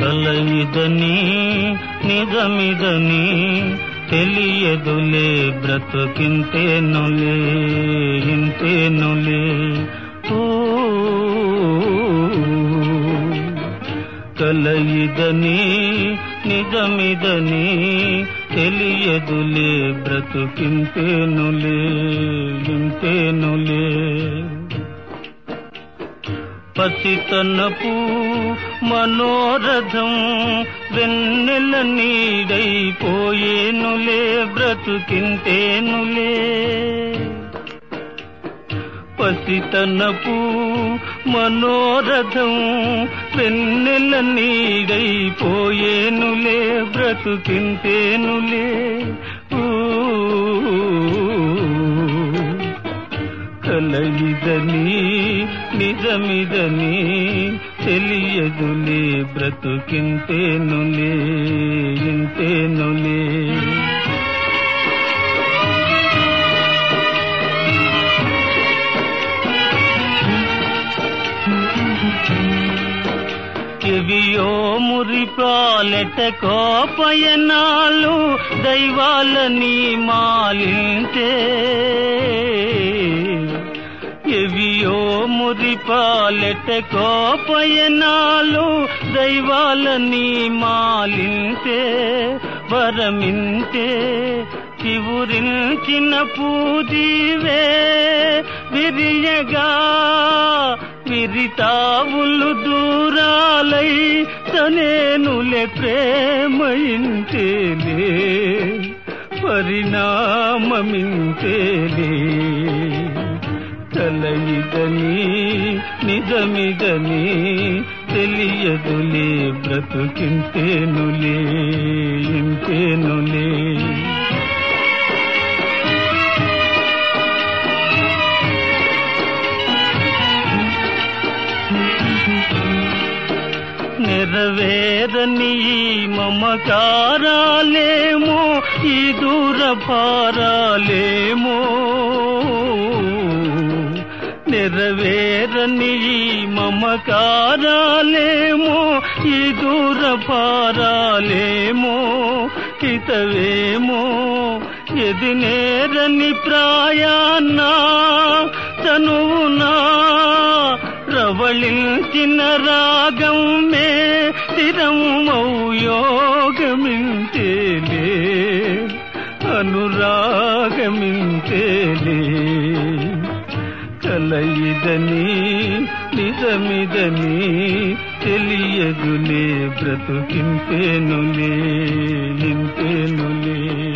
కలయిదని నిజమిదని తెలియదులే బ్రతుకింతేనులే ఇంతేనులే ఊ కలయిదని నిజమిదని తెలియదులే బ్రతుకింతేనులే ఇంతేనులే పసితనపు మనోరథం వెన్నెల నీడైపోయేనులే బ్రతుకింతేనులే పసితనపు మనోరథం వెన్నెల నీడైపోయేనులే బ్రతుకింతేనులే ఊ కలయిదని నిజమిదని తెలియదులే బ్రతుకింతేనులే ఇంతేనులే చెవియో మురిపాలెట కోపయనాలు దైవాలని మాలింతే ఎవియో మురిపాలెట కోపయనాలు దైవాలని మాలింతే వరమింతే చివురించిన పూజీవే విరియగా విరితావులు దూరాలై తనేనులే ప్రేమయింతేలే పరిణామమింతేలే కలయిదని నిజమిదని తెలియదులే బ్రతుకింతేనులే ఇంతేనులే నెరవేరని ఈ మమకారాలేమో ఈ దూర భారాలేమో నెరవేరని ఈ మమకారాలేమో ఈ దూర భారాలేమో హితవేమో ఎది నేరని ప్రాయాన్నా తనువునా ప్రవళించిన రాగం మే స్థిరమౌ యోగమింతేలే అనురాగమింతేలే కలయిదని నిజమిదని తెలియదులే బ్రతుకింతేనులే ఇంతేనులే